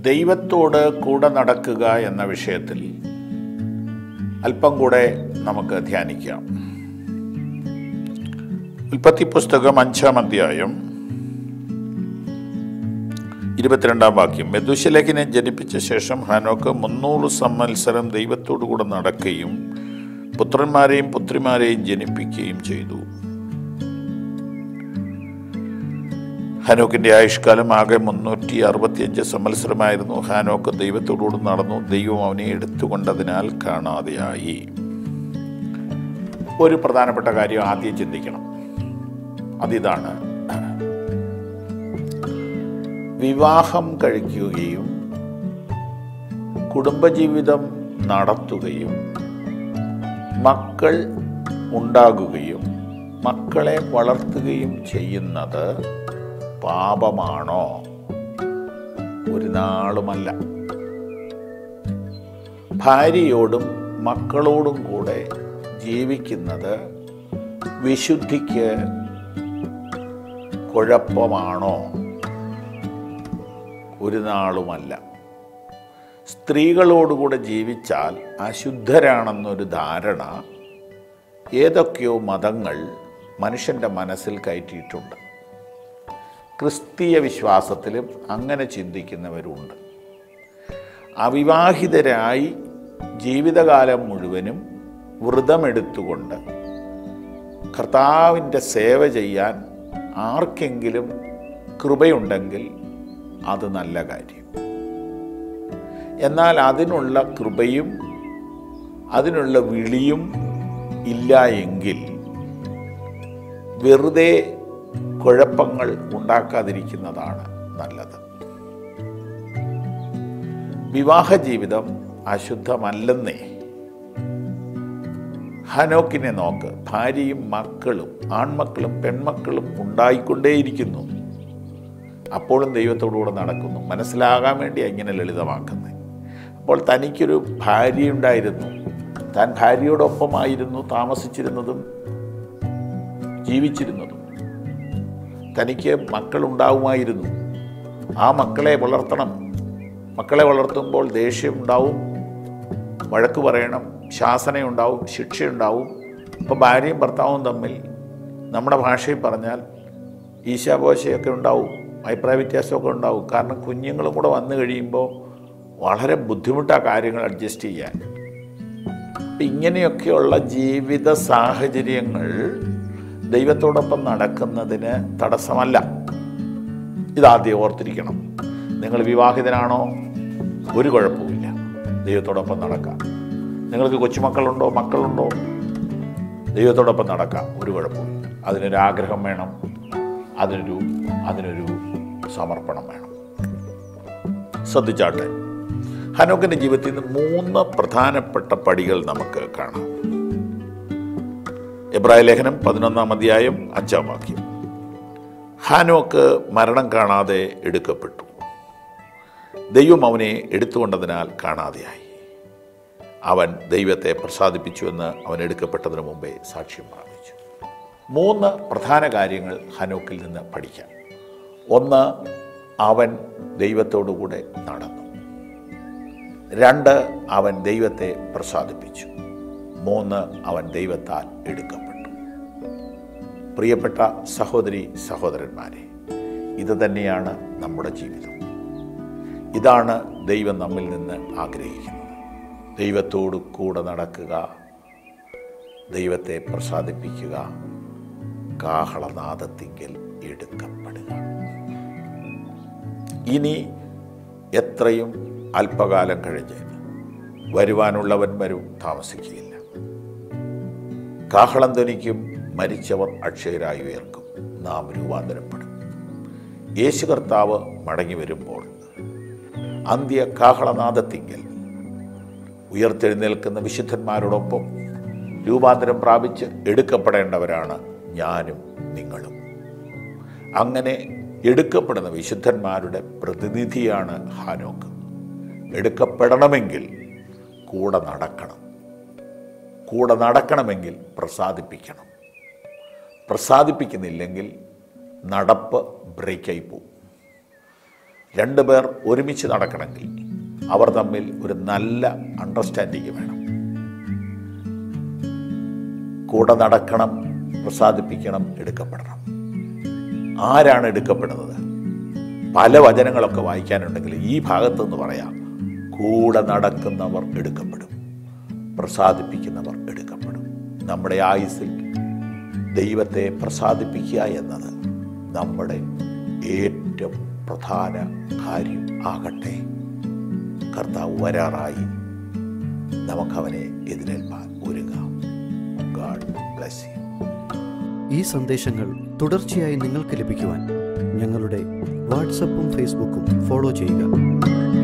ദൈവത്തോട് കൂടെ നടക്കുക എന്ന വിഷയത്തിൽ അല്പം കൂടെ നമുക്ക് ധ്യാനിക്കാം ഉൽപ്പത്തി പുസ്തകം അഞ്ചാം അധ്യായം ഇരുപത്തിരണ്ടാം വാക്യം മെതുശലഹിനെ ജനിപ്പിച്ച ശേഷം ഹാനോക്ക് മുന്നൂറ് സംവത്സരം ദൈവത്തോടു കൂടെ നടക്കുകയും പുത്രന്മാരെയും പുത്രിമാരെയും ജനിപ്പിക്കുകയും ചെയ്തു ഹാനോക്കിന്റെ ആയുഷ്കാലം ആകെ മുന്നൂറ്റി അറുപത്തിയഞ്ച് സംവത്സരമായിരുന്നു ഹാനോക്ക് ദൈവത്തോടുകൂടി നടന്നു ദൈവം അവനെ എടുത്തുകൊണ്ടതിനാൽ കാണാതെയായി ഒരു പ്രധാനപ്പെട്ട കാര്യം ആദ്യം ചിന്തിക്കണം അതിതാണ് വിവാഹം കഴിക്കുകയും കുടുംബജീവിതം നടത്തുകയും മക്കൾ ഉണ്ടാകുകയും മക്കളെ വളർത്തുകയും ചെയ്യുന്നത് പാപമാണോ ഒരു നാളുമല്ല ഭാര്യയോടും മക്കളോടും കൂടെ ജീവിക്കുന്നത് വിശുദ്ധിക്ക് കുഴപ്പമാണോ ഒരു നാളുമല്ല സ്ത്രീകളോടുകൂടെ ജീവിച്ചാൽ അശുദ്ധരാണെന്നൊരു ധാരണ ഏതൊക്കെയോ മതങ്ങൾ മനുഷ്യൻ്റെ മനസ്സിൽ കയറ്റിയിട്ടുണ്ട് ക്രിസ്തീയ വിശ്വാസത്തിലും അങ്ങനെ ചിന്തിക്കുന്നവരുണ്ട് അവിവാഹിതരായി ജീവിതകാലം മുഴുവനും വ്രതമെടുത്തുകൊണ്ട് കർത്താവിൻ്റെ സേവ ചെയ്യാൻ ആർക്കെങ്കിലും കൃപയുണ്ടെങ്കിൽ അത് നല്ല കാര്യം എന്നാൽ അതിനുള്ള കൃപയും അതിനുള്ള വിളിയും ഇല്ല എങ്കിൽ വെറുതെ കുഴപ്പങ്ങൾ ഉണ്ടാക്കാതിരിക്കുന്നതാണ് നല്ലത് വിവാഹ ജീവിതം അശുദ്ധമല്ലെന്നേ ഹനോക്കിനെ നോക്ക് ഭാര്യയും മക്കളും ആൺമക്കളും പെൺമക്കളും ഉണ്ടായിക്കൊണ്ടേയിരിക്കുന്നു അപ്പോഴും ദൈവത്തോടുകൂടെ നടക്കുന്നു മനസ്സിലാകാൻ വേണ്ടി ഇങ്ങനെ ലളിതമാക്കുന്നത് അപ്പോൾ തനിക്കൊരു ഭാര്യയുണ്ടായിരുന്നു താൻ ഭാര്യയോടൊപ്പമായിരുന്നു താമസിച്ചിരുന്നതും ജീവിച്ചിരുന്നതും തനിക്ക് മക്കളുണ്ടാവുമായിരുന്നു ആ മക്കളെ വളർത്തണം മക്കളെ വളർത്തുമ്പോൾ ദേഷ്യം ഉണ്ടാവും വഴക്ക് പറയണം ശാസനയുണ്ടാവും ശിക്ഷയുണ്ടാവും ഇപ്പോൾ ഭാര്യയും ഭർത്താവും തമ്മിൽ നമ്മുടെ ഭാഷയിൽ പറഞ്ഞാൽ ഈശാപോശയൊക്കെ ഉണ്ടാവും അഭിപ്രായ വ്യത്യാസമൊക്കെ ഉണ്ടാവും കാരണം കുഞ്ഞുങ്ങളും കൂടെ വന്നു കഴിയുമ്പോൾ വളരെ ബുദ്ധിമുട്ടാണ് കാര്യങ്ങൾ അഡ്ജസ്റ്റ് ചെയ്യാൻ അപ്പം ഇങ്ങനെയൊക്കെയുള്ള ജീവിത സാഹചര്യങ്ങൾ ദൈവത്തോടൊപ്പം നടക്കുന്നതിന് തടസ്സമല്ല ഇതാദ്യം ഓർത്തിരിക്കണം നിങ്ങൾ വിവാഹിതനാണോ ഒരു കുഴപ്പമില്ല ദൈവത്തോടൊപ്പം നടക്കാം നിങ്ങൾക്ക് കൊച്ചുമക്കളുണ്ടോ മക്കളുണ്ടോ ദൈവത്തോടൊപ്പം നടക്കാം ഒരു കുഴപ്പമില്ല അതിനൊരു ആഗ്രഹം വേണം അതിനൊരു അതിനൊരു സമർപ്പണം വേണം ശ്രദ്ധിച്ചാട്ടെ ഹനോക്കിൻ്റെ ജീവിതത്തിൽ നിന്ന് മൂന്ന് പ്രധാനപ്പെട്ട പടികൾ നമുക്ക് കാണാം എബ്രായ ലേഖനം പതിനൊന്നാം അധ്യായം അഞ്ചാം വാക്യം ഹാനോക്ക് മരണം കാണാതെ എടുക്കപ്പെട്ടു ദൈവം അവനെ എടുത്തുകൊണ്ടതിനാൽ കാണാതെയായി അവൻ ദൈവത്തെ പ്രസാദിപ്പിച്ചുവെന്ന് അവൻ എടുക്കപ്പെട്ടതിന് മുമ്പേ സാക്ഷ്യം പ്രാപിച്ചു മൂന്ന് പ്രധാന കാര്യങ്ങൾ ഹനോക്കിൽ നിന്ന് പഠിക്കാം ഒന്ന് അവൻ ദൈവത്തോടുകൂടെ നടന്നു രണ്ട് അവൻ ദൈവത്തെ പ്രസാദിപ്പിച്ചു മൂന്ന് അവൻ ദൈവത്താൽ എടുക്കപ്പെട്ടു പ്രിയപ്പെട്ട സഹോദരി സഹോദരന്മാരെ ഇത് തന്നെയാണ് നമ്മുടെ ജീവിതം ഇതാണ് ദൈവം നമ്മിൽ നിന്ന് ആഗ്രഹിക്കുന്നത് ദൈവത്തോടു കൂടെ നടക്കുക ദൈവത്തെ പ്രസാദിപ്പിക്കുക കാഹളനാദത്തിങ്കൽ എടുക്കപ്പെടുക ഇനി എത്രയും അല്പകാലം കഴിഞ്ഞ് വരുവാനുള്ളവൻ വരും താമസിക്കുകയില്ല കാഹളം ധ്വനിക്കും മരിച്ചവർ അക്ഷയരായി ഉയർക്കും നാം രൂപാന്തരപ്പെടും യേശു കർത്താവ് മടങ്ങി വരുമ്പോൾ അന്ത്യ കാഹളനാദത്തിങ്കൽ ഉയർത്തെഴുന്നേൽക്കുന്ന വിശുദ്ധന്മാരോടൊപ്പം രൂപാന്തരം പ്രാപിച്ച് എടുക്കപ്പെടേണ്ടവരാണ് ഞാനും നിങ്ങളും അങ്ങനെ എടുക്കപ്പെടുന്ന വിശുദ്ധന്മാരുടെ പ്രതിനിധിയാണ് ഹാനോക്ക് എടുക്കപ്പെടണമെങ്കിൽ കൂടെ നടക്കണം കൂടെ നടക്കണമെങ്കിൽ പ്രസാദിപ്പിക്കണം പ്രസാദിപ്പിക്കുന്നില്ലെങ്കിൽ നടപ്പ് ബ്രേക്കായി പോവും രണ്ട് പേർ ഒരുമിച്ച് നടക്കണമെങ്കിൽ അവർ തമ്മിൽ ഒരു നല്ല അണ്ടർസ്റ്റാൻഡിങ് വേണം കൂടെ നടക്കണം പ്രസാദിപ്പിക്കണം എടുക്കപ്പെടണം ആരാണ് എടുക്കപ്പെടുന്നത് പല വചനങ്ങളൊക്കെ വായിക്കാനുണ്ടെങ്കിൽ ഈ ഭാഗത്തുനിന്ന് പറയാം കൂടെ നടക്കുന്നവർ എടുക്കപ്പെടും പ്രസാദിപ്പിക്കുന്നവർ എടുക്കപ്പെടും നമ്മുടെ ആയുസ്സിൽ ദൈവത്തെ പ്രസാദിപ്പിക്കുക എന്നത് നമ്മുടെ ഏറ്റവും പ്രധാന കാര്യം ആകട്ടെ കർത്താവ് വരാറായി നമുക്കവനെ എതിരേൽപ്പാൻ ഒരുങ്ങാം ഗാഡ് ബ്ലസ് യു ഈ സന്ദേശങ്ങൾ തുടർച്ചയായി നിങ്ങൾക്ക് ലഭിക്കുവാൻ ഞങ്ങളുടെ വാട്സപ്പും ഫേസ്ബുക്കും ഫോളോ ചെയ്യുക